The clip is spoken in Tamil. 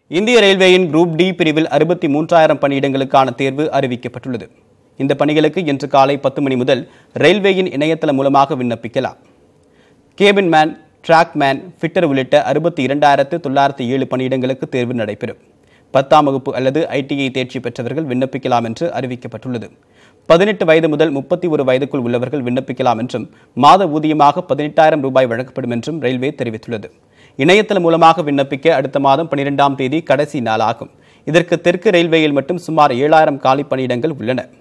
இந்திய ரயில்வேயின் குரூப் டி பிரிவில் அறுபத்தி மூன்றாயிரம் பணியிடங்களுக்கான தேர்வு அறிவிக்கப்பட்டுள்ளது இந்த பணிகளுக்கு இன்று காலை பத்து மணி முதல் ரயில்வேயின் இணையதளம் மூலமாக விண்ணப்பிக்கலாம் cabin man track man fitter உள்ளிட்ட அறுபத்தி இரண்டாயிரத்து தொள்ளாயிரத்து ஏழு பணியிடங்களுக்கு தேர்வு நடைபெறும் பத்தாம் வகுப்பு அல்லது ஐடிஐ தேர்ச்சி பெற்றவர்கள் விண்ணப்பிக்கலாம் என்று அறிவிக்கப்பட்டுள்ளது பதினெட்டு வயது முதல் முப்பத்தி ஒரு வயதுக்குள் உள்ளவர்கள் விண்ணப்பிக்கலாம் என்றும் மாத ஊதியமாக பதினெட்டாயிரம் ரூபாய் வழங்கப்படும் என்றும் ரயில்வே தெரிவித்துள்ளது இணையதளம் மூலமாக விண்ணப்பிக்க அடுத்த மாதம் பனிரெண்டாம் தேதி கடைசி நாளாகும் இதற்கு தெற்கு ரயில்வேயில் மட்டும் சுமார் ஏழாயிரம் காலி பணியிடங்கள் உள்ளன